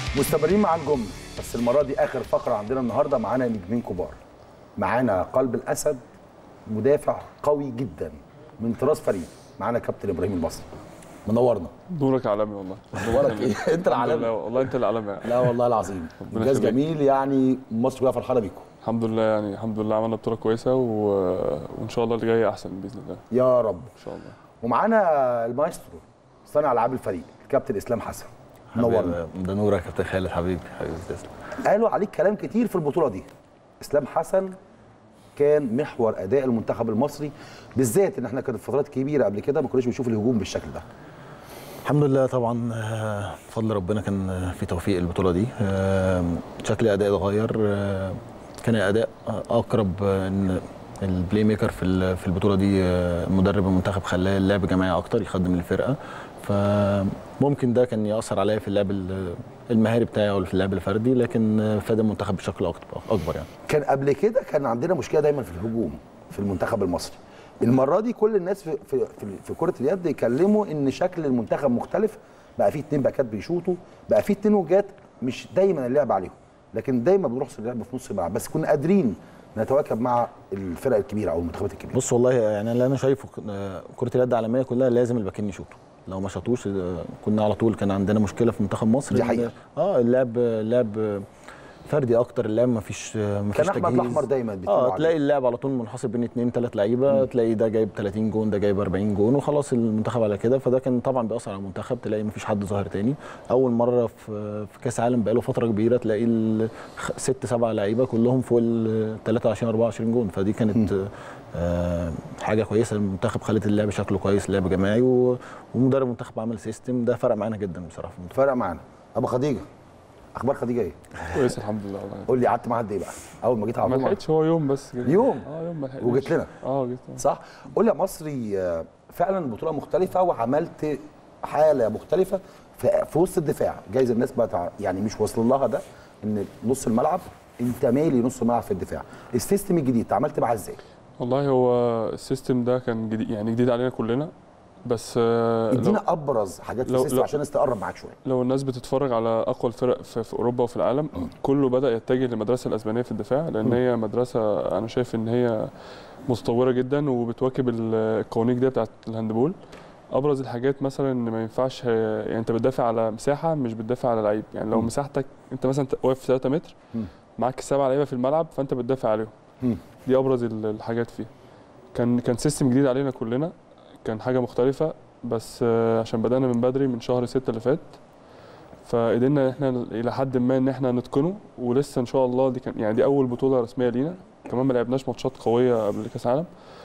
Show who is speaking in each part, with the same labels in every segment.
Speaker 1: مستمرين مع الجمله بس المره دي اخر فقره عندنا النهارده معانا نجمين كبار معانا قلب الاسد مدافع قوي جدا من طراز فريد معانا كابتن ابراهيم المصري منورنا
Speaker 2: نورك عالمي والله
Speaker 1: نورك ايه انت
Speaker 2: الحمد لله
Speaker 1: العالمي
Speaker 2: والله انت العالمي يعني.
Speaker 1: لا والله العظيم
Speaker 2: ربنا
Speaker 1: انجاز
Speaker 2: يخليك.
Speaker 1: جميل يعني مصر كلها فرحانه بيكم
Speaker 2: الحمد لله يعني الحمد لله عملنا بطوله كويسه و... وان شاء الله اللي جاي احسن باذن الله
Speaker 1: يا رب
Speaker 2: ان شاء الله
Speaker 1: ومعانا المايسترو صانع العاب الفريق الكابتن اسلام حسن منورنا
Speaker 3: ده نورك يا كابتن خالد حبيبي حبيبي تسلم
Speaker 1: قالوا عليك كلام كتير في البطوله دي اسلام حسن كان محور اداء المنتخب المصري بالذات ان احنا كانت فترات كبيره قبل كده ما كناش بنشوف الهجوم بالشكل ده
Speaker 3: الحمد لله طبعا آه، بفضل ربنا كان آه، في توفيق البطوله دي آه، شكل الاداء اتغير آه، كان الاداء اقرب آه، ان البلاي ميكر في ال- في البطوله دي آه، مدرب المنتخب خلاه اللعب جماعي اكتر يخدم الفرقه فممكن ده كان ياثر عليا في اللعب ال- المهاري بتاعي او في اللعب الفردي لكن آه، فاد المنتخب بشكل اكتر اكبر يعني
Speaker 1: كان قبل كده كان عندنا مشكله دايما في الهجوم في المنتخب المصري المره دي كل الناس في في في, في كره اليد يكلموا ان شكل المنتخب مختلف بقى فيه اتنين باكات بيشوطوا بقى فيه اتنين وجات مش دايما اللعب عليهم لكن دايما بنروح اللعب في نص الملعب بس كنا قادرين نتواكب مع الفرق الكبيره او المنتخبات الكبيره
Speaker 3: بص والله يعني اللي انا شايفه ك- آه، كره اليد العالميه كلها لازم الباكين يشوطوا لو ما شاطوش آه، كنا على طول كان عندنا مشكله في منتخب مصر
Speaker 1: دي
Speaker 3: إن-
Speaker 1: حقيقة.
Speaker 3: اه اللعب اللعب فردي اكتر اللعب ما فيش ما فيش
Speaker 1: كان احمد
Speaker 3: تجهيز.
Speaker 1: الاحمر دايما بيتكلموا
Speaker 3: اه
Speaker 1: عليه.
Speaker 3: تلاقي اللعب على طول منحصر بين اثنين ثلاث لعيبه تلاقي ده جايب 30 جون ده جايب 40 جون وخلاص المنتخب على كده فده كان طبعا بيأثر على المنتخب تلاقي ما فيش حد ظاهر تاني اول مره في في كاس عالم بقاله فتره كبيره تلاقي ال- خ- ست سبع لعيبه كلهم فوق ال 23 24 جون فدي كانت آه حاجه كويسه المنتخب خلت اللعب شكله كويس لعب جماعي و- ومدرب المنتخب عمل سيستم ده فرق معانا جدا بصراحه في المنتخب
Speaker 1: فرق معانا ابو خديجه اخبار خديجه ايه
Speaker 2: كويس الحمد لله والله
Speaker 1: قول لي قعدت معاها قد ايه بقى اول ما جيت على
Speaker 2: ما
Speaker 1: طول
Speaker 2: لحقتش هو يوم بس كده
Speaker 1: يوم؟
Speaker 2: اه يوم ما لحقتش
Speaker 1: وجيت لنا؟
Speaker 2: اه جيت لنا.
Speaker 1: صح قول لي يا مصري آه، فعلا بطوله مختلفه وعملت حاله مختلفه في, في وسط الدفاع جايز الناس بقى تع- يعني مش واصل لها ده ان نص الملعب انت مالي نص الملعب في الدفاع السيستم الجديد اتعاملت معاه ازاي
Speaker 2: والله هو السيستم ده كان جديد يعني جديد علينا كلنا بس آه، لو-
Speaker 1: ادينا ابرز حاجات في
Speaker 2: لو-
Speaker 1: السيستم
Speaker 2: لو-
Speaker 1: عشان الناس تقرب معاك شويه
Speaker 2: لو الناس بتتفرج على اقوى الفرق في, في اوروبا وفي العالم كله بدا يتجه للمدرسه الاسبانيه في الدفاع لان هي مدرسه انا شايف ان هي متطوره جدا وبتواكب ال- القوانين الجديده بتاعت الهاندبول ابرز الحاجات مثلا ان ما ينفعش يعني انت بتدافع على مساحه مش بتدافع على لعيب يعني لو
Speaker 1: مم.
Speaker 2: مساحتك انت مثلا واقف في 3 متر
Speaker 1: مم.
Speaker 2: معاك سبعه لعيبه في الملعب فانت بتدافع عليهم
Speaker 1: مم.
Speaker 2: دي ابرز ال- الحاجات فيها كان كان سيستم جديد علينا كلنا كان حاجه مختلفه بس آه، عشان بدانا من بدري من شهر ستة اللي فات فقدرنا احنا الى حد ما ان احنا نتقنه ولسه ان شاء الله دي كان يعني دي اول بطوله رسميه لينا كمان ما لعبناش ماتشات قويه قبل كاس عالم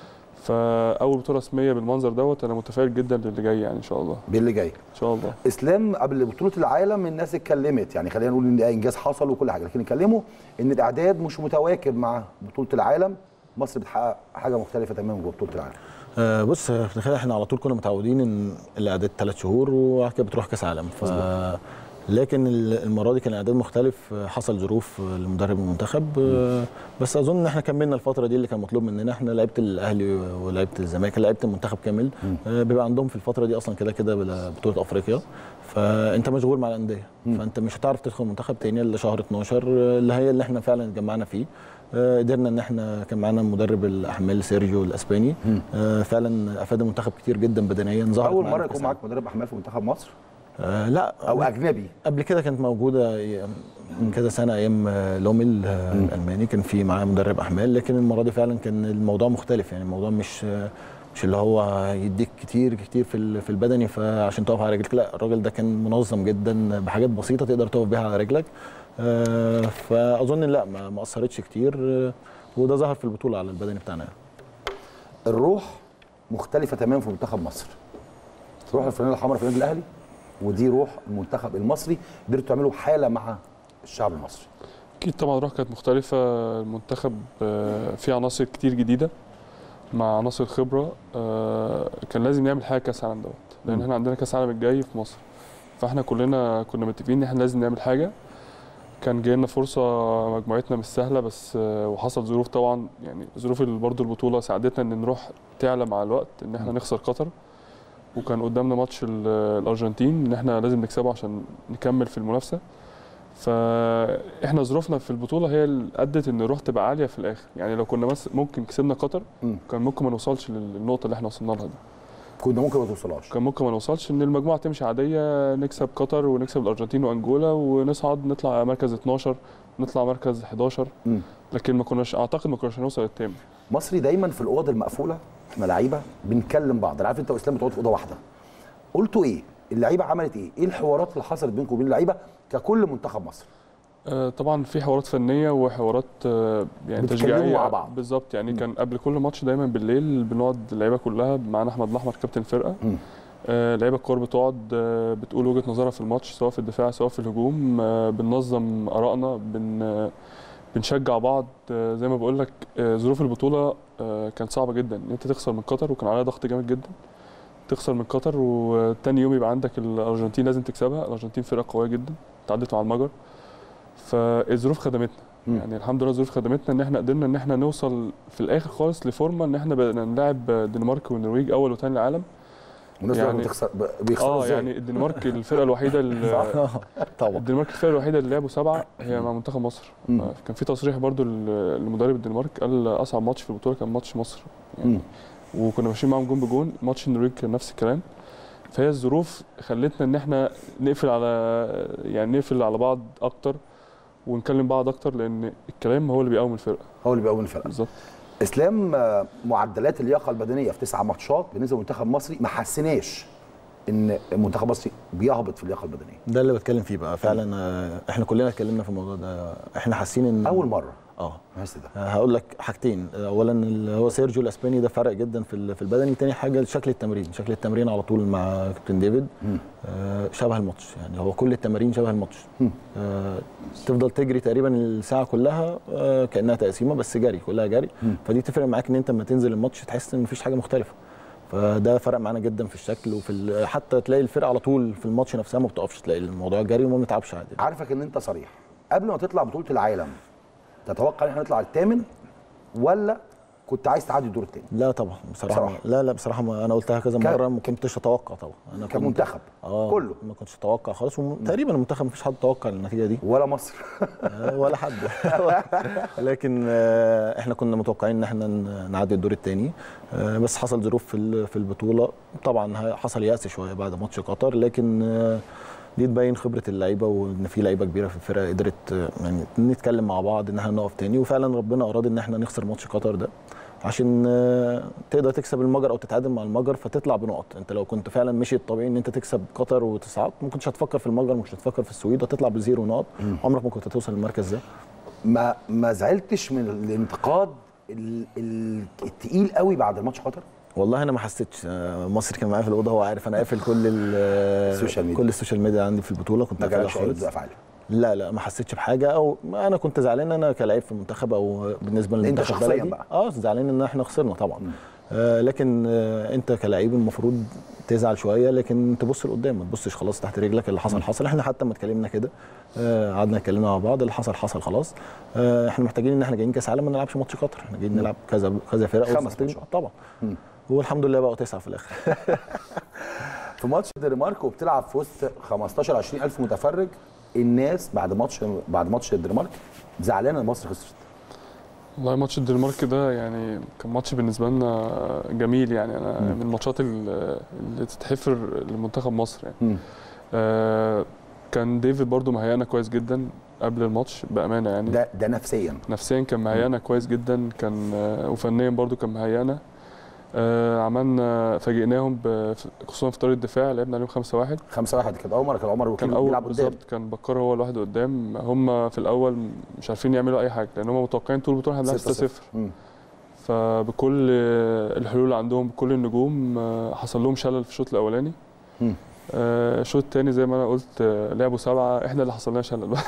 Speaker 2: فاول بطوله رسميه بالمنظر دوت انا متفائل جدا للي جاي يعني ان شاء الله
Speaker 1: باللي جاي
Speaker 2: ان شاء الله
Speaker 1: اسلام قبل بطوله العالم الناس اتكلمت يعني خلينا نقول ان ده انجاز حصل وكل حاجه لكن اتكلموا ان الاعداد مش متواكب مع بطوله العالم مصر بتحقق حاجه مختلفه تماما جوه بطوله العالم
Speaker 3: آه بص آه، في الحقيقة احنا على طول كنا متعودين ان الاعداد ثلاث شهور وبعد كده بتروح كاس عالم ف لكن ال- المره دي كان الاعداد مختلف آه، حصل ظروف آه، لمدرب المنتخب آه، بس اظن ان احنا كملنا الفتره دي اللي كان مطلوب مننا احنا لعيبه الاهلي ولعيبه الزمالك لعيبه المنتخب كامل آه، بيبقى عندهم في الفتره دي اصلا كده كده بلا- بطوله افريقيا فانت مشغول مع الانديه فانت مش هتعرف تدخل منتخب تاني الا شهر 12 آه، اللي هي اللي احنا فعلا اتجمعنا فيه آه، قدرنا ان احنا كان معانا مدرب الاحمال سيرجيو الاسباني آه، فعلا افاد المنتخب كتير جدا بدنيا ظهرت
Speaker 1: اول
Speaker 3: معانا
Speaker 1: مره
Speaker 3: في
Speaker 1: يكون
Speaker 3: كأس
Speaker 1: معاك مدرب احمال في منتخب مصر
Speaker 3: آه لا
Speaker 1: او اجنبي
Speaker 3: قبل كده كانت موجوده من كذا سنه ايام آه، لوميل آه، الالماني كان في معاه مدرب احمال لكن المره دي فعلا كان الموضوع مختلف يعني الموضوع مش آه، مش اللي هو يديك كتير كتير في ال- في البدني فعشان تقف على رجلك لا الراجل ده كان منظم جدا بحاجات بسيطه تقدر تقف بيها على رجلك آه، فاظن لا ما ما اثرتش كتير آه، وده ظهر في البطوله على البدني بتاعنا يعني.
Speaker 1: الروح مختلفه تماما في منتخب مصر روح الفانيله الحمراء في النادي الاهلي ودي روح المنتخب المصري قدرتوا تعملوا حاله مع الشعب المصري
Speaker 2: اكيد طبعا الروح كانت مختلفه المنتخب آه، فيه عناصر كتير جديده مع عناصر خبره آه، كان لازم نعمل حاجه كاس عالم دوت لان
Speaker 1: مم.
Speaker 2: احنا عندنا كاس عالم الجاي في مصر فاحنا كلنا كنا متفقين ان احنا لازم نعمل حاجه كان جاي لنا فرصه مجموعتنا مش سهله بس آه، وحصل ظروف طبعا يعني ظروف ال- برضو البطوله ساعدتنا ان نروح تعلى مع الوقت ان احنا نخسر قطر وكان قدامنا ماتش ال- الارجنتين ان احنا لازم نكسبه عشان نكمل في المنافسه فاحنا ظروفنا في البطوله هي اللي ادت ان الروح تبقى عاليه في الاخر يعني لو كنا بس ممكن كسبنا قطر
Speaker 1: مم.
Speaker 2: كان ممكن ما نوصلش للنقطه اللي احنا وصلنا لها دي
Speaker 1: كنا ممكن ما توصلهاش
Speaker 2: كان ممكن ما نوصلش ان المجموعه تمشي عاديه نكسب قطر ونكسب الارجنتين وانجولا ونصعد نطلع مركز 12 نطلع مركز 11
Speaker 1: مم.
Speaker 2: لكن ما كناش اعتقد ما كناش هنوصل للتامن
Speaker 1: مصري دايما في الاوض المقفوله احنا لعيبه بنكلم بعض انا عارف انت واسلام بتقعدوا في اوضه واحده قلتوا ايه اللعيبه عملت ايه ايه الحوارات اللي حصلت بينكم وبين اللعيبه ككل منتخب مصر
Speaker 2: آه، طبعا في حوارات فنيه وحوارات آه، يعني
Speaker 1: بتتكلموا
Speaker 2: تشجيعيه
Speaker 1: مع بعض.
Speaker 2: بالظبط يعني
Speaker 1: مم.
Speaker 2: كان قبل كل ماتش دايما بالليل بنقعد اللعيبه كلها معانا احمد الاحمر كابتن الفرقه
Speaker 1: مم.
Speaker 2: آه، لعيبه الكوره بتقعد آه، بتقول وجهه نظرها في الماتش سواء في الدفاع سواء في الهجوم آه، بننظم ارائنا بن آه، بنشجع بعض آه، زي ما بقول لك آه، ظروف البطوله آه، كانت صعبه جدا ان انت تخسر من قطر وكان عليها ضغط جامد جدا تخسر من قطر وتاني يوم يبقى عندك الارجنتين لازم تكسبها الارجنتين فرقه قويه جدا تعدت مع المجر فالظروف خدمتنا
Speaker 1: مم.
Speaker 2: يعني الحمد لله الظروف خدمتنا ان احنا قدرنا ان احنا نوصل في الاخر خالص لفورمه ان احنا بقينا نلاعب الدنمارك والنرويج اول وثاني العالم
Speaker 1: والناس
Speaker 2: يعني-
Speaker 1: يعني بتخسر ب- بيخسروا
Speaker 2: اه
Speaker 1: ازاي
Speaker 2: يعني الدنمارك الفرقه الوحيده اللي
Speaker 3: طبعا
Speaker 2: الدنمارك الفرقه الوحيده اللي لعبوا سبعه هي مع منتخب مصر
Speaker 1: مم.
Speaker 2: آه، كان في تصريح برضو ل- لمدرب الدنمارك قال اصعب ماتش في البطوله كان ماتش مصر يعني
Speaker 1: مم.
Speaker 2: وكنا ماشيين معاهم جون بجون ماتش النرويج كان نفس الكلام فهي الظروف خلتنا ان احنا نقفل على يعني نقفل على بعض اكتر ونكلم بعض اكتر لان الكلام هو اللي بيقوم الفرقه
Speaker 1: هو اللي بيقوم الفرقه
Speaker 2: بالظبط
Speaker 1: اسلام آه، معدلات اللياقه البدنيه في تسع ماتشات بالنسبه للمنتخب المصري ما حسناش ان المنتخب المصري بيهبط في اللياقه البدنيه
Speaker 3: ده اللي بتكلم فيه بقى فعلا آه، احنا كلنا اتكلمنا في الموضوع ده احنا حاسين ان
Speaker 1: اول مره
Speaker 3: اه
Speaker 1: بحس ده
Speaker 3: هقول لك حاجتين اولا اللي هو سيرجيو الاسباني ده فرق جدا في ال- في البدني تاني حاجه شكل التمرين شكل التمرين على طول مع كابتن ديفيد
Speaker 1: مم.
Speaker 3: آه شبه الماتش يعني هو كل التمارين شبه الماتش
Speaker 1: مم.
Speaker 3: آه تفضل تجري تقريبا الساعه كلها آه كانها تقسيمه بس جري كلها جري
Speaker 1: مم.
Speaker 3: فدي تفرق معاك ان انت لما تنزل الماتش تحس ان مفيش حاجه مختلفه فده فرق معانا جدا في الشكل وفي ال- حتى تلاقي الفرقه على طول في الماتش نفسها ما بتقفش تلاقي الموضوع جري وما بنتعبش عادي
Speaker 1: عارفك ان انت صريح قبل ما تطلع بطوله العالم تتوقع ان احنا نطلع الثامن ولا كنت عايز تعدي الدور الثاني
Speaker 3: لا طبعا بصراحه,
Speaker 1: بصراحة.
Speaker 3: لا لا بصراحه ما انا قلتها كذا
Speaker 1: ك-
Speaker 3: مره ما كنتش اتوقع طبعا انا كنت-
Speaker 1: كمنتخب
Speaker 3: اه
Speaker 1: كله.
Speaker 3: ما كنتش اتوقع خالص وتقريبا المنتخب ما فيش حد توقع النتيجه دي
Speaker 1: ولا مصر
Speaker 3: آه، ولا حد لكن آه، احنا كنا متوقعين ان احنا ن- نعدي الدور الثاني بس حصل ظروف في ال- في البطوله طبعا ه- حصل يأس شويه بعد ماتش قطر لكن آه، دي تبين خبره اللعيبه وان في لعيبه كبيره في الفرقه قدرت آه، يعني نتكلم مع بعض ان احنا نقف تاني وفعلا ربنا اراد ان احنا نخسر ماتش قطر ده عشان آه، تقدر تكسب المجر او تتعادل مع المجر فتطلع بنقط انت لو كنت فعلا مشي الطبيعي ان انت تكسب قطر وتصعد ما كنتش هتفكر في المجر مش هتفكر في السويد هتطلع بزيرو نقط عمرك ما كنت هتوصل للمركز ده
Speaker 1: ما ما زعلتش من الانتقاد ال- ال- التقيل قوي بعد الماتش قطر
Speaker 3: والله انا ما حسيتش آه، مصر كان معايا في الاوضه هو عارف انا قافل كل ال-
Speaker 1: السوشيال ميديا.
Speaker 3: كل السوشيال ميديا عندي في البطوله كنت
Speaker 1: ما
Speaker 3: قافلها
Speaker 1: جالكش اي
Speaker 3: خالص
Speaker 1: ردود افعال
Speaker 3: لا لا ما حسيتش بحاجه او ما انا كنت زعلان انا كلاعب في المنتخب او بالنسبه
Speaker 1: انت
Speaker 3: للمنتخب
Speaker 1: شخصياً
Speaker 3: بلدي
Speaker 1: بقى.
Speaker 3: اه زعلان ان احنا خسرنا طبعا آه لكن آه انت كلاعب المفروض تزعل شويه لكن تبص لقدام ما تبصش خلاص تحت رجلك اللي حصل حصل احنا حتى ما اتكلمنا كده آه، قعدنا اتكلمنا مع بعض اللي حصل حصل خلاص آه احنا محتاجين ان احنا جايين كاس عالم ما نلعبش ماتش قطر احنا جايين نلعب كذا كذا فرقه
Speaker 1: خمس
Speaker 3: وسطين.
Speaker 1: ماتشات.
Speaker 3: طبعا
Speaker 1: مم.
Speaker 3: والحمد لله بقوا تسعه في الاخر
Speaker 1: في ماتش الدنمارك وبتلعب في وسط 15 20 الف متفرج الناس بعد ماتش بعد ماتش الدنمارك زعلانه ان مصر خسرت
Speaker 2: والله ماتش الدنمارك ده يعني كان ماتش بالنسبه لنا جميل يعني انا
Speaker 1: مم.
Speaker 2: من الماتشات ال- اللي تتحفر لمنتخب مصر يعني
Speaker 1: مم.
Speaker 2: آه كان ديفيد برضو مهيانا كويس جدا قبل الماتش بامانه يعني
Speaker 1: ده ده نفسيا
Speaker 2: نفسيا كان مهيانا كويس جدا كان آه، وفنيا برضو كان مهيانا آه عملنا فاجئناهم ب- خصوصا في طريق الدفاع لعبنا عليهم 5 1
Speaker 1: 5 1 كان اول مره كان عمر
Speaker 2: كان
Speaker 1: وكيل
Speaker 2: اول
Speaker 1: بيلعب قدام
Speaker 2: بالظبط كان بكار هو الواحد قدام هم في الاول مش عارفين يعملوا اي حاجه لان هم متوقعين طول البطوله هنلعب 6 0
Speaker 1: مم.
Speaker 2: فبكل الحلول اللي عندهم بكل النجوم آه، حصل لهم شلل في الشوط الاولاني
Speaker 1: مم.
Speaker 2: آه، الشوط الثاني زي ما انا قلت آه، لعبوا سبعه احنا اللي حصل لنا شلل بقى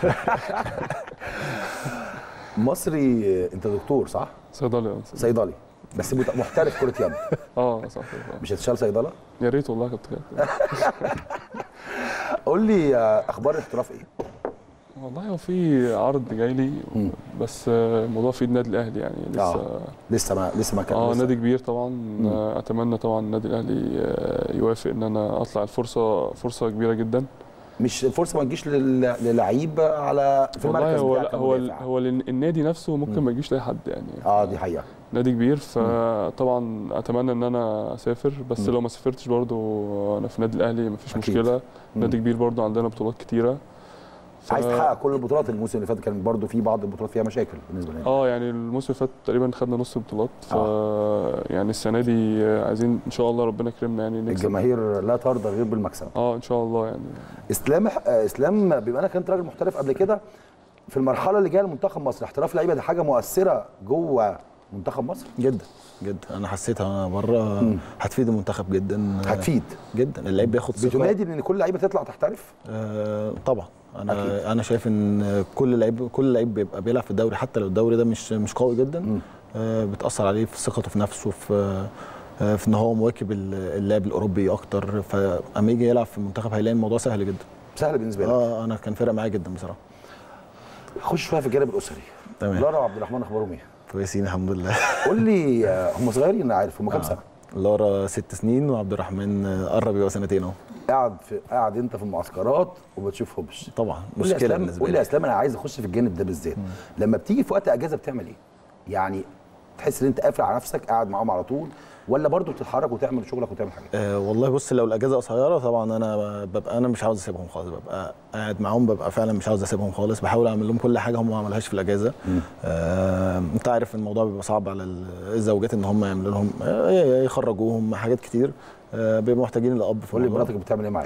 Speaker 1: مصري انت دكتور صح؟
Speaker 2: صيدلي آه،
Speaker 1: صيدلي بس مت- محترف كره يد
Speaker 2: اه صح
Speaker 1: مش هتشتغل صيدله؟
Speaker 2: يا ريت والله كنت كده
Speaker 1: قول لي آه، اخبار الاحتراف ايه؟
Speaker 2: والله هو في عرض جاي لي
Speaker 1: مم.
Speaker 2: بس آه، الموضوع في النادي الاهلي يعني لسه
Speaker 1: لسه ما لسه ما كان
Speaker 2: اه
Speaker 1: لسه.
Speaker 2: نادي كبير طبعا آه، اتمنى طبعا النادي الاهلي آه، يوافق ان انا اطلع الفرصه فرصه كبيره جدا
Speaker 1: مش الفرصه ما تجيش لل- للعيب على في
Speaker 2: والله
Speaker 1: المركز
Speaker 2: هو
Speaker 1: بتاعك
Speaker 2: هو
Speaker 1: كمدافع.
Speaker 2: هو ال- النادي نفسه ممكن ما يجيش لاي حد يعني
Speaker 1: اه دي حقيقه
Speaker 2: نادي كبير فطبعا اتمنى ان انا اسافر بس
Speaker 1: مم.
Speaker 2: لو ما سافرتش برضو انا في النادي الاهلي مفيش
Speaker 1: أكيد.
Speaker 2: مشكله
Speaker 1: مم.
Speaker 2: نادي كبير برضو عندنا بطولات كتيره ف-
Speaker 1: عايز تحقق كل البطولات الموسم اللي فات كان برضو في بعض البطولات فيها مشاكل بالنسبه لنا
Speaker 2: اه يعني الموسم اللي فات تقريبا خدنا نص البطولات ف يعني السنه دي عايزين ان شاء الله ربنا يكرمنا يعني نكسب
Speaker 1: الجماهير لا ترضى غير بالمكسب
Speaker 2: اه ان شاء الله يعني
Speaker 1: اسلام آه، اسلام بما انك انت راجل محترف قبل كده في المرحله اللي جايه لمنتخب مصر احتراف اللعيبه دي حاجه مؤثره جوه منتخب مصر
Speaker 3: جدا جدا انا حسيتها وانا بره
Speaker 1: مم.
Speaker 3: هتفيد المنتخب جدا
Speaker 1: هتفيد
Speaker 3: جدا اللعيب بياخد ثقه
Speaker 1: بتنادي ان كل لعيبه تطلع تحترف
Speaker 3: آه طبعا انا
Speaker 1: أكيد.
Speaker 3: أكيد. انا شايف ان كل لعيب كل لعيب بيبقى بيلعب في الدوري حتى لو الدوري ده مش مش قوي جدا
Speaker 1: مم.
Speaker 3: آه بتاثر عليه في ثقته في نفسه في آه في ان هو مواكب ال- اللعب الاوروبي اكتر فاما يجي يلعب في المنتخب هيلاقي الموضوع سهل جدا
Speaker 1: سهل بالنسبه لك
Speaker 3: اه انا كان فارق معايا جدا بصراحه
Speaker 1: خش شويه في الجانب الاسري
Speaker 3: تمام.
Speaker 1: لارا وعبد الرحمن اخبارهم ايه
Speaker 3: كويسين الحمد لله
Speaker 1: قول لي آه، هم صغيرين انا عارف هم كام
Speaker 3: آه.
Speaker 1: سنه
Speaker 3: لارا ست سنين وعبد الرحمن آه، قرب يبقى سنتين اهو
Speaker 1: قاعد في قاعد انت في المعسكرات وبتشوفهمش
Speaker 3: طبعا
Speaker 1: قول لي يا
Speaker 3: مشكله
Speaker 1: اسلام
Speaker 3: بالنسبه
Speaker 1: قول لي يا
Speaker 3: لي
Speaker 1: اسلام انا عايز اخش في الجانب ده بالذات لما بتيجي في وقت اجازه بتعمل ايه؟ يعني تحس ان انت قافل على نفسك قاعد معاهم على طول ولا برضو بتتحرك وتعمل شغلك وتعمل حاجات؟
Speaker 3: أه والله بص لو الاجازه قصيره طبعا انا ببقى انا مش عاوز اسيبهم خالص ببقى قاعد معاهم ببقى فعلا مش عاوز اسيبهم خالص بحاول اعمل لهم كل حاجه هم ما عملوهاش في الاجازه أه انت عارف الموضوع بيبقى صعب على ال- الزوجات ان هم يعملوا لهم آه، يخرجوهم حاجات كتير أه بيبقوا محتاجين الاب في
Speaker 1: قول لي
Speaker 3: الموضوع.
Speaker 1: مراتك بتعمل ايه معاك؟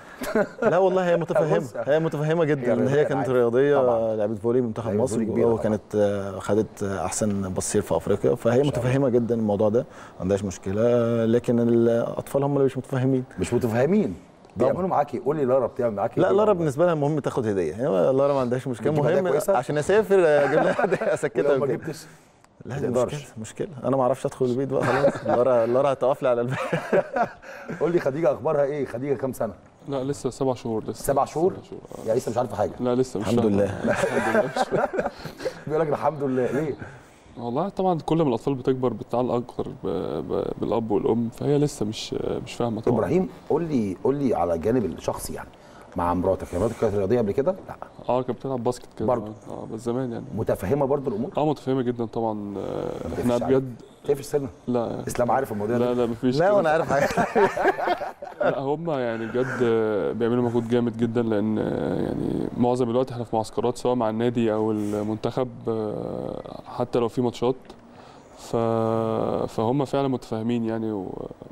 Speaker 3: لا والله هي متفهمه
Speaker 1: بص،
Speaker 3: هي متفهمه
Speaker 1: هي
Speaker 3: جدا ان
Speaker 1: رياضية،
Speaker 3: هي
Speaker 1: أنا
Speaker 3: كانت
Speaker 1: عارف.
Speaker 3: رياضيه
Speaker 1: طبعاً.
Speaker 3: لعبت فولي منتخب
Speaker 1: لعيبة
Speaker 3: مصر
Speaker 1: فولي كبيرة
Speaker 3: وكانت آه، خدت آه، احسن بصير في افريقيا فهي
Speaker 1: شاء
Speaker 3: متفهمه جدا الموضوع ده ما عندهاش مشكله لكن الاطفال هم اللي مش متفهمين
Speaker 1: مش متفاهمين
Speaker 3: طبعاً.
Speaker 1: بيعملوا معاك ايه؟ قول لي لارا بتعمل معاك ايه؟
Speaker 3: لا لارا بالنسبه لها المهم تاخد هديه هي لارا ما عندهاش مشكله
Speaker 1: بتجيب هدايا
Speaker 3: مهم
Speaker 1: كويسة؟
Speaker 3: عشان اسافر اجيب لها هديه اسكتها
Speaker 1: لو ما
Speaker 3: وكده.
Speaker 1: جبتش
Speaker 3: لا
Speaker 1: ما
Speaker 3: دي
Speaker 1: تقدرش.
Speaker 3: مشكله مشكله انا ما اعرفش ادخل البيت بقى خلاص لارا لارا هتقف لي على الباب
Speaker 1: قول لي خديجه اخبارها ايه؟ خديجه كام سنه؟
Speaker 2: لا لسه سبع شهور لسه
Speaker 1: سبع شهور؟
Speaker 2: آه.
Speaker 1: يعني لسه مش عارفه حاجه
Speaker 2: لا لسه مش
Speaker 3: الحمد
Speaker 2: فاهمة.
Speaker 3: لله.
Speaker 2: الحمد لله مش فاهمة.
Speaker 1: بيقول لك الحمد لله ليه؟
Speaker 2: والله طبعا كل ما الاطفال بتكبر بتتعلق اكتر ب- ب- بالاب والام فهي لسه مش مش فاهمه طبعا
Speaker 1: ابراهيم قول لي قول لي على الجانب الشخصي يعني مع مراتك يا مراتك كانت رياضيه قبل كده؟ لا
Speaker 2: اه كانت بتلعب باسكت كده
Speaker 1: برضه.
Speaker 2: زمان. اه بس زمان يعني
Speaker 1: متفهمه برضو الامور؟
Speaker 2: اه متفهمه جدا طبعا آه، احنا
Speaker 1: تقفش عليك.
Speaker 2: بجد
Speaker 1: كيف السنه؟
Speaker 2: لا
Speaker 1: اسلام عارف الموضوع
Speaker 2: لا
Speaker 1: ده
Speaker 2: لا مفيش
Speaker 3: لا
Speaker 2: كده.
Speaker 3: وانا عارف حاجه
Speaker 2: لا هم يعني بجد بيعملوا مجهود جامد جدا لان يعني معظم الوقت احنا في معسكرات سواء مع النادي او المنتخب آه، حتى لو في ماتشات ف... فهم فعلا متفاهمين يعني و...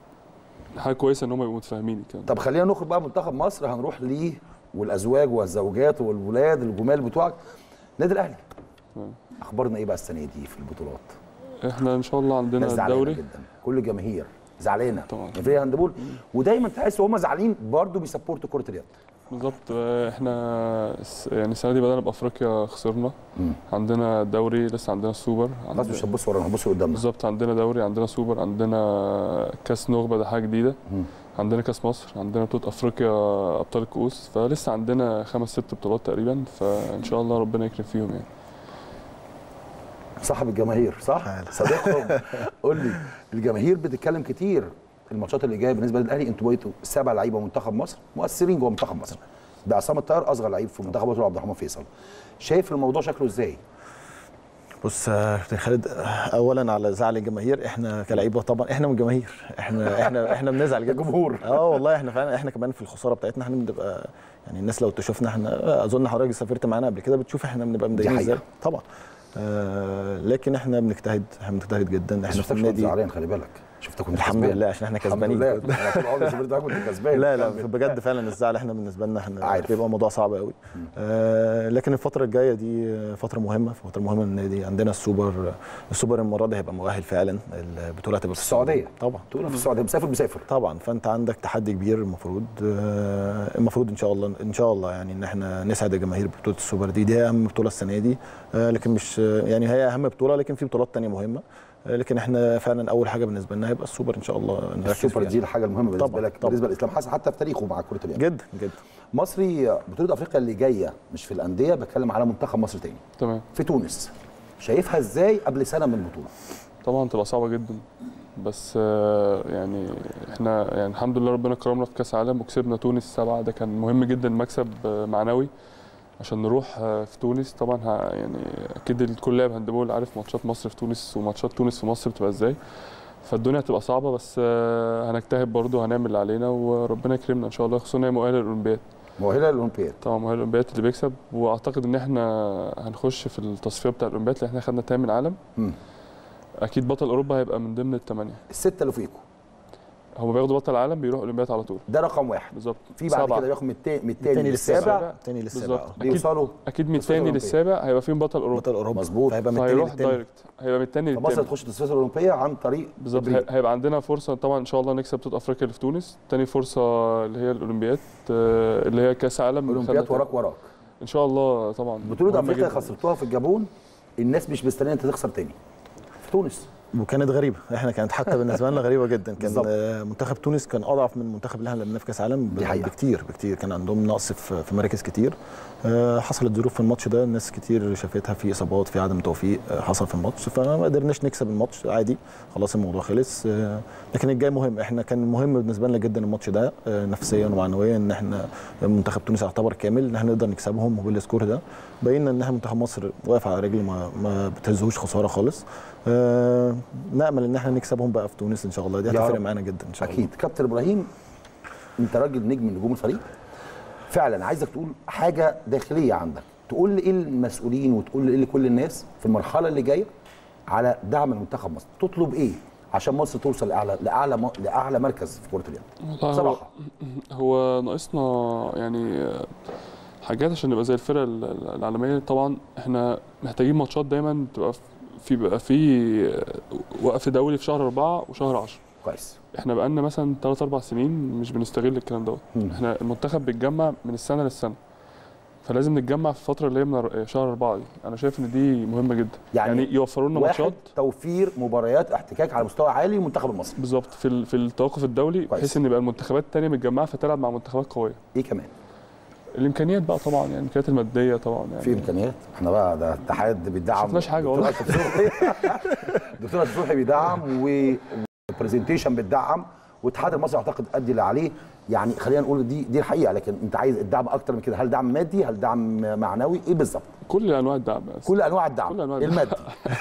Speaker 2: حاجه كويسه ان هم يبقوا متفاهمين كمان
Speaker 1: طب خلينا نخرج بقى منتخب مصر هنروح ليه والازواج والزوجات والولاد الجمال بتوعك نادي الاهلي
Speaker 2: تمام.
Speaker 1: اخبارنا ايه بقى السنه دي في البطولات؟
Speaker 2: احنا ان شاء الله عندنا
Speaker 1: ناس زعلانه
Speaker 2: الدوري
Speaker 1: جدا كل الجماهير زعلانه
Speaker 2: طبعاً.
Speaker 1: من فريق هاندبول ودايما تحس وهم زعلانين برضه بيسبورتوا كره اليد
Speaker 2: بالظبط آه، احنا الس- يعني السنه دي بدأنا بافريقيا خسرنا
Speaker 1: مم.
Speaker 2: عندنا دوري لسه عندنا السوبر
Speaker 1: خلاص
Speaker 2: عند-
Speaker 1: مش هنبص ورانا هنبص قدامنا
Speaker 2: بالظبط عندنا دوري عندنا سوبر عندنا كاس نخبه ده حاجه جديده
Speaker 1: مم.
Speaker 2: عندنا كاس مصر عندنا بطوله افريقيا ابطال الكؤوس فلسه عندنا خمس ست بطولات تقريبا فان شاء الله ربنا يكرم فيهم يعني
Speaker 1: صاحب الجماهير صح؟
Speaker 3: حلو.
Speaker 1: صديقهم قول لي الجماهير بتتكلم كتير الماتشات اللي جايه بالنسبه للاهلي انتوا بقيتوا سبع لعيبه منتخب مصر مؤثرين جوه منتخب مصر ده عصام الطاهر اصغر لعيب في منتخب مصر عبد الرحمن فيصل شايف الموضوع شكله ازاي؟
Speaker 3: بص يا كابتن خالد اولا على زعل الجماهير احنا كلعيبه طبعا احنا من الجماهير احنا احنا احنا بنزعل جدا
Speaker 1: جمهور.
Speaker 3: اه والله احنا فعلا احنا كمان في الخساره بتاعتنا احنا بنبقى يعني الناس لو تشوفنا احنا اظن حضرتك سافرت معانا قبل كده بتشوف احنا بنبقى مضايقين
Speaker 1: حقيقة.
Speaker 3: ازاي طبعا آه لكن احنا بنجتهد احنا بنجتهد جدا
Speaker 1: احنا
Speaker 3: احنا في
Speaker 1: شفتك كنت
Speaker 3: النادي
Speaker 1: زعلان خلي بالك شفتك كنت
Speaker 3: الحمد
Speaker 1: كسبان.
Speaker 3: لله عشان احنا
Speaker 1: الحمد
Speaker 3: كسبانين
Speaker 1: لله انا طول عمري سافرت معاك كنت كسبان
Speaker 3: لا لا
Speaker 1: كمل.
Speaker 3: بجد فعلا الزعل احنا بالنسبه لنا احنا
Speaker 1: عارف.
Speaker 3: بيبقى موضوع صعب قوي آه لكن الفتره الجايه دي فتره مهمه فتره مهمه للنادي عندنا السوبر السوبر المره دي هيبقى مؤهل فعلا البطوله هتبقى
Speaker 1: في السعوديه
Speaker 3: طبعا
Speaker 1: تقول في السعوديه مسافر مسافر
Speaker 3: طبعا فانت عندك تحدي كبير المفروض آه، المفروض ان شاء الله ان شاء الله يعني ان احنا نسعد الجماهير ببطوله السوبر دي دي اهم بطوله السنه دي آه، لكن مش يعني هي اهم بطوله لكن في بطولات تانية مهمه آه، لكن احنا فعلا اول حاجه بالنسبه لنا هيبقى السوبر ان شاء الله نركز
Speaker 1: السوبر
Speaker 3: فيها.
Speaker 1: دي الحاجه المهمه بالنسبه
Speaker 3: طبعاً،
Speaker 1: لك
Speaker 3: طبعاً.
Speaker 1: بالنسبه لاسلام حسن حتى في تاريخه مع كره اليد
Speaker 3: جدا جدا
Speaker 1: مصري بطوله افريقيا اللي جايه مش في الانديه بتكلم على منتخب مصر تاني
Speaker 2: تمام
Speaker 1: في تونس شايفها ازاي قبل سنه من البطوله
Speaker 2: طبعا تبقى صعبه جدا بس آه، يعني احنا يعني الحمد لله ربنا كرمنا في كاس عالم وكسبنا تونس سبعه ده كان مهم جدا مكسب آه، معنوي عشان نروح آه، في تونس طبعا ه- يعني اكيد الكل لاعب هاندبول عارف ماتشات مصر في تونس وماتشات تونس في مصر بتبقى ازاي فالدنيا هتبقى صعبه بس آه، هنجتهد برضه هنعمل اللي علينا وربنا يكرمنا ان شاء الله خصوصا هي مؤهله للاولمبياد
Speaker 1: مؤهله للاولمبياد
Speaker 2: طبعا مؤهل الاولمبياد اللي بيكسب واعتقد ان احنا هنخش في التصفيه بتاع الاولمبياد لان احنا خدنا تامن عالم
Speaker 1: مم.
Speaker 2: اكيد بطل اوروبا هيبقى من ضمن الثمانيه
Speaker 1: السته اللي فوقيكم
Speaker 2: هم بياخدوا بطل العالم بيروحوا اولمبياد على طول
Speaker 1: ده رقم واحد
Speaker 2: بالظبط
Speaker 1: في بعد
Speaker 2: سبعة.
Speaker 1: كده بياخد من التا- من التاني
Speaker 3: التاني
Speaker 1: للسابع
Speaker 3: للسابع التاني للسابع
Speaker 2: بالظبط.
Speaker 3: آه.
Speaker 2: أكيد.
Speaker 1: بيوصلوا
Speaker 2: اكيد من
Speaker 1: تصفية
Speaker 2: الثاني
Speaker 1: الأولمبية.
Speaker 2: للسابع هيبقى فيهم بطل اوروبا
Speaker 3: بطل اوروبا
Speaker 1: مظبوط.
Speaker 3: فهيبقى من التاني
Speaker 2: فهيروح
Speaker 3: للتاني
Speaker 2: دايركت هيبقى من الثاني
Speaker 1: فمصر
Speaker 2: للثاني
Speaker 1: تخش التصفيات الاولمبيه عن طريق
Speaker 2: بالظبط
Speaker 1: إبريل.
Speaker 2: هي- هيبقى عندنا فرصه طبعا ان شاء الله نكسب بطوله افريقيا اللي في تونس تاني فرصه اللي هي الاولمبياد آه، اللي هي كاس عالم
Speaker 1: اولمبياد
Speaker 2: خدنا-
Speaker 1: وراك وراك
Speaker 2: ان شاء الله طبعا
Speaker 1: بطوله
Speaker 2: مهمة
Speaker 1: افريقيا
Speaker 2: جداً.
Speaker 1: خسرتوها في الجابون الناس مش مستنيه انت تخسر تاني في تونس
Speaker 3: وكانت غريبه احنا كانت حتى بالنسبه لنا غريبه جدا كان
Speaker 1: بالظبط.
Speaker 3: آه، منتخب تونس كان اضعف من المنتخب اللي احنا لعبناه في كاس عالم ب-
Speaker 1: دي حقيقة.
Speaker 3: بكتير بكتير كان عندهم نقص في في مراكز كتير آه، حصلت ظروف في الماتش ده الناس كتير شافتها في اصابات في عدم توفيق آه، حصل في الماتش فما قدرناش نكسب الماتش عادي خلاص الموضوع خلص آه، لكن الجاي مهم احنا كان مهم بالنسبه لنا جدا الماتش ده آه، نفسيا ومعنويا ان احنا منتخب تونس يعتبر كامل ان احنا نقدر نكسبهم وبالسكور ده بينا ان احنا منتخب مصر واقف على رجل ما ما بتهزهوش خساره خالص آه، نامل ان احنا نكسبهم بقى في تونس ان شاء الله دي
Speaker 1: يا
Speaker 3: هتفرق
Speaker 1: رب.
Speaker 3: معانا جدا ان شاء الله
Speaker 1: اكيد كابتن ابراهيم انت راجل نجم من نجوم الفريق فعلا عايزك تقول حاجه داخليه عندك تقول لي ايه المسؤولين وتقول لي ايه لكل الناس في المرحله اللي جايه على دعم المنتخب مصر تطلب ايه عشان مصر توصل لاعلى لاعلى م- لاعلى مركز في كره اليد
Speaker 2: والله هو-
Speaker 1: بصراحه
Speaker 2: هو ناقصنا يعني آه، حاجات عشان نبقى زي الفرق ال- ال- العالميه طبعا احنا محتاجين ماتشات دايما تبقى في بقى في آه، وقف دولي في شهر أربعة وشهر 10
Speaker 1: كويس
Speaker 2: احنا بقالنا مثلا 3 4 سنين مش بنستغل الكلام دوت
Speaker 1: مم.
Speaker 2: احنا المنتخب بيتجمع من السنه للسنه فلازم نتجمع في الفتره اللي هي من أر- شهر أربعة دي انا شايف ان دي مهمه جدا
Speaker 1: يعني
Speaker 2: يعني, يوفروا لنا
Speaker 1: واحد
Speaker 2: ماتشات
Speaker 1: توفير مباريات احتكاك على مستوى عالي للمنتخب المصري
Speaker 2: بالظبط في ال- في التوقف الدولي
Speaker 1: كويس.
Speaker 2: بحيث ان يبقى المنتخبات الثانيه متجمعه فتلعب مع منتخبات قويه
Speaker 1: ايه كمان
Speaker 2: الامكانيات بقى طبعا يعني الامكانيات الماديه طبعا يعني
Speaker 1: في امكانيات احنا بقى ده اتحاد بيدعم
Speaker 2: شفناش حاجة
Speaker 1: دكتور
Speaker 2: والله.
Speaker 1: أشرف صبحي دكتور أشرف صبحي بيدعم وبرزنتيشن بتدعم والاتحاد المصري اعتقد ادي اللي عليه يعني خلينا نقول دي دي الحقيقه لكن انت عايز الدعم اكتر من كده هل دعم مادي هل دعم معنوي ايه بالظبط
Speaker 2: كل انواع الدعم بس
Speaker 1: كل انواع الدعم
Speaker 2: كل أنواع الدعم.
Speaker 1: المادي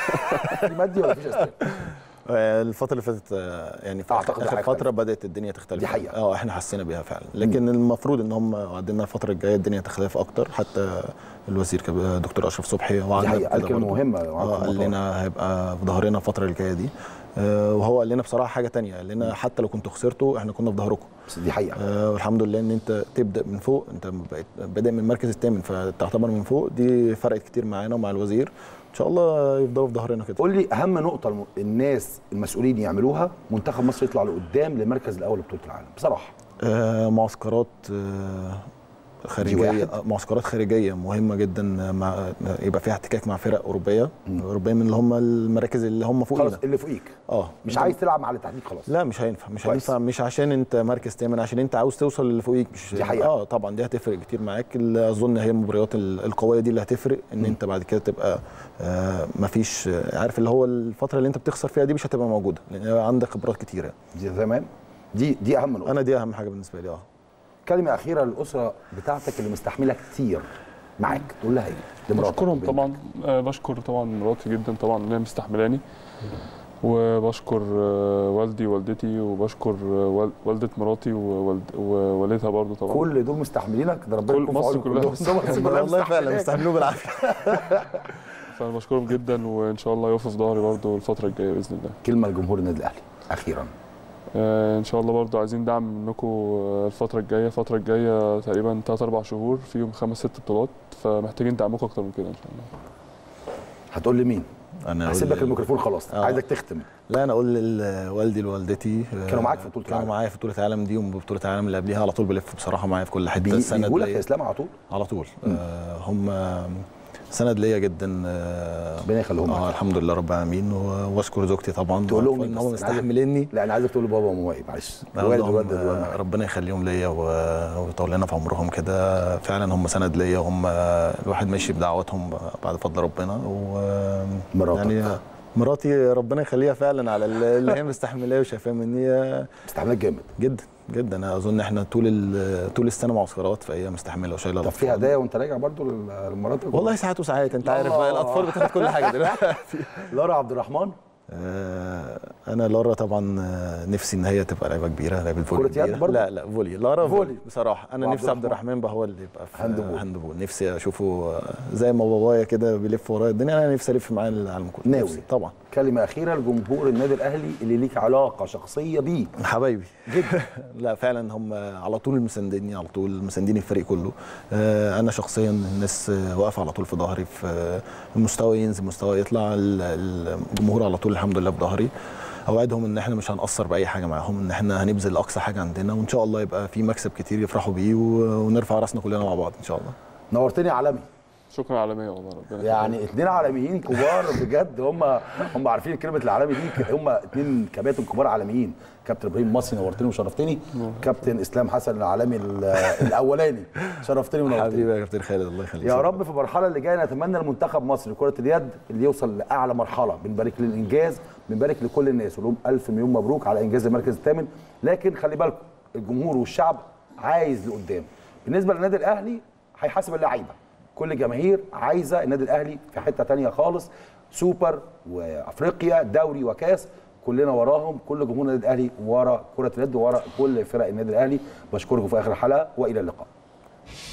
Speaker 1: في مادي ولا فيش اسباب
Speaker 3: آه، الفترة اللي فاتت آه، يعني في
Speaker 1: أعتقد
Speaker 3: اخر
Speaker 1: حاجة
Speaker 3: فترة بدأت الدنيا تختلف
Speaker 1: دي حقيقة.
Speaker 3: اه احنا حسينا بيها فعلا لكن المفروض ان هم عندنا الفترة الجاية الدنيا تختلف اكتر حتى الوزير كب- دكتور اشرف صبحي
Speaker 1: دي
Speaker 3: وعندنا
Speaker 1: حقيقه قال
Speaker 3: كده
Speaker 1: كلمه
Speaker 3: برضه.
Speaker 1: مهمه
Speaker 3: اه قال لنا هيبقى في ظهرنا الفترة الجاية دي آه، وهو قال لنا بصراحة حاجة تانية قال لنا حتى لو كنتوا خسرتوا احنا كنا في ظهركم
Speaker 1: بس دي حقيقه
Speaker 3: آه، والحمد لله ان انت تبدا من فوق انت بقيت بادئ من المركز الثامن فتعتبر من فوق دي فرقت كتير معانا ومع الوزير ان شاء الله يفضلوا في ظهرنا كده
Speaker 1: قول لي اهم نقطه الم- الناس المسؤولين يعملوها منتخب مصر يطلع لقدام للمركز الاول لبطوله العالم بصراحه
Speaker 3: آه، معسكرات آه، خارجيه
Speaker 1: واحد.
Speaker 3: آه، معسكرات خارجيه مهمه جدا مع يبقى فيها احتكاك مع فرق اوروبيه اوروبيه من اللي هم المراكز اللي هم
Speaker 1: خلاص
Speaker 3: فوقينا
Speaker 1: اللي فوقيك
Speaker 3: اه
Speaker 1: مش عايز تلعب مع الاتحاد خلاص
Speaker 3: لا مش هينفع مش
Speaker 1: كويس.
Speaker 3: هينفع مش عشان انت مركز ثامن عشان انت عاوز توصل للي فوقيك مش
Speaker 1: دي حقيقة.
Speaker 3: اه طبعا دي هتفرق كتير معاك اللي اظن هي المباريات ال- القويه دي اللي هتفرق ان انت بعد كده تبقى آه مفيش آه، عارف اللي هو الفتره اللي انت بتخسر فيها دي مش هتبقى موجوده لان هيبقى عندك خبرات كتيره
Speaker 1: دي تمام دي دي اهم نقطه
Speaker 3: انا دي اهم حاجه بالنسبه لي اه
Speaker 1: كلمه اخيره للاسره بتاعتك اللي مستحمله كتير معاك تقول لها ايه لمراتك
Speaker 2: بشكرهم
Speaker 1: وبنتك.
Speaker 2: طبعا آه، بشكر طبعا مراتي جدا طبعا ان هي مستحملاني وبشكر آه، والدي ووالدتي وبشكر آه، وال- والدة مراتي ووالد- ووالدها برضو طبعا
Speaker 1: كل دول مستحملينك ده ربنا
Speaker 2: كل
Speaker 1: يكون في
Speaker 2: مصر
Speaker 1: عونك
Speaker 2: كلها
Speaker 1: كلهم. ده مصر كلها
Speaker 3: والله فعلا
Speaker 1: مستحملاك.
Speaker 3: مستحملوه بالعافيه
Speaker 2: فانا بشكرهم جدا وان شاء الله يقفوا في ظهري برضو الفتره الجايه باذن الله
Speaker 1: كلمه لجمهور النادي الاهلي اخيرا
Speaker 2: آه، ان شاء الله برضو عايزين دعم منكم آه، الفتره الجايه الفتره الجايه تقريبا 3 4 شهور فيهم خمس ست بطولات فمحتاجين دعمكم اكتر من كده ان شاء الله
Speaker 1: هتقول لي مين
Speaker 3: انا
Speaker 1: هسيب
Speaker 3: أقول-
Speaker 1: لك الميكروفون خلاص
Speaker 3: آه.
Speaker 1: عايزك تختم
Speaker 3: لا انا اقول لوالدي لوالدتي آه،
Speaker 1: كانوا معاك في بطولة
Speaker 3: كانوا
Speaker 1: العالم.
Speaker 3: معايا في بطوله العالم دي وبطوله العالم اللي قبليها على طول بلف بصراحه معايا في كل حته
Speaker 1: بي-
Speaker 3: السند
Speaker 1: بيقولك يا
Speaker 3: ليا
Speaker 1: اسلام على طول
Speaker 3: على طول آه هم سند ليا جدا آه
Speaker 1: ربنا يخليهم
Speaker 3: اه
Speaker 1: لك.
Speaker 3: الحمد لله رب العالمين و- واشكر زوجتي طبعا
Speaker 1: تقول لهم
Speaker 3: ان
Speaker 1: إيه
Speaker 3: هم
Speaker 1: بس؟ أنا عايزك-
Speaker 3: مستحمليني
Speaker 1: لا انا عايزك تقول لبابا وماما إيه، معلش
Speaker 3: أقول
Speaker 1: والد
Speaker 3: لهم،
Speaker 1: والد
Speaker 3: آه،
Speaker 1: والد.
Speaker 3: ربنا يخليهم ليا و- ويطول لنا في عمرهم كده فعلا هم سند ليا هم الواحد ماشي بدعواتهم بعد فضل ربنا و
Speaker 1: مراتك.
Speaker 3: يعني مراتي ربنا يخليها فعلا على اللي هي مستحملاه وشايفاه مني
Speaker 1: استعملت جامد
Speaker 3: جدا جدا انا اظن احنا طول ال- طول السنه معسكرات فهي مستحمله وشايله
Speaker 1: طب في
Speaker 3: الأطفال.
Speaker 1: هدايا وانت راجع برضو لل- لمراتك
Speaker 3: والله ساعات وساعات انت عارف
Speaker 1: الله.
Speaker 3: بقى الاطفال بتاخد كل حاجه دلوقتي
Speaker 1: لارا عبد الرحمن
Speaker 3: آه، انا لارا طبعا آه، نفسي ان هي تبقى لعيبه كبيره لعيبه فولي
Speaker 1: كرة يد
Speaker 3: كبيرة.
Speaker 1: برضه؟
Speaker 3: لا لا فولي لارا
Speaker 1: فولي.
Speaker 3: فولي بصراحه انا
Speaker 1: وعبد
Speaker 3: نفسي عبد
Speaker 1: الرحمن؟
Speaker 3: الرحمن بقى هو اللي يبقى في
Speaker 1: هاندبول.
Speaker 3: هاندبول نفسي اشوفه آه، زي ما بابايا كده بيلف ورايا الدنيا انا نفسي الف معاه العالم كله
Speaker 1: ناوي.
Speaker 3: نفسي طبعا
Speaker 1: كلمه اخيره لجمهور النادي الاهلي اللي ليك علاقه شخصيه بيه
Speaker 3: حبايبي
Speaker 1: جدا
Speaker 3: لا فعلا هم على طول مسانديني على طول مساندين الفريق كله آه، انا شخصيا الناس آه، واقفه على طول في ظهري في آه، المستوى ينزل مستوى يطلع ال- الجمهور على طول الحمد لله في ظهري اوعدهم ان احنا مش هنقصر باي حاجه معاهم ان احنا هنبذل اقصى حاجه عندنا وان شاء الله يبقى في مكسب كتير يفرحوا بيه و- ونرفع راسنا كلنا مع بعض ان شاء الله
Speaker 1: نورتني يا عالمي
Speaker 2: شكرا عالميه والله ربنا يخليك.
Speaker 1: يعني اتنين عالميين كبار بجد هم هم عارفين كلمه العالمي دي هم اتنين كباتن كبار عالميين كابتن ابراهيم مصري نورتني وشرفتني كابتن اسلام حسن العالمي ال- الاولاني شرفتني ونورتني
Speaker 3: حبيبي يا كابتن خالد الله يخليك
Speaker 1: يا رب في المرحله اللي جايه نتمنى لمنتخب مصر لكره اليد اللي يوصل لاعلى مرحله بنبارك للانجاز بنبارك لكل الناس ولهم الف مليون مبروك على انجاز المركز الثامن لكن خلي بالكم الجمهور والشعب عايز لقدام بالنسبه للنادي الاهلي هيحاسب اللعيبه كل الجماهير عايزه النادي الاهلي في حته تانية خالص سوبر وافريقيا دوري وكاس كلنا وراهم كل جمهور النادي الاهلي ورا كره اليد ورا كل فرق النادي الاهلي بشكركم في اخر الحلقه والى اللقاء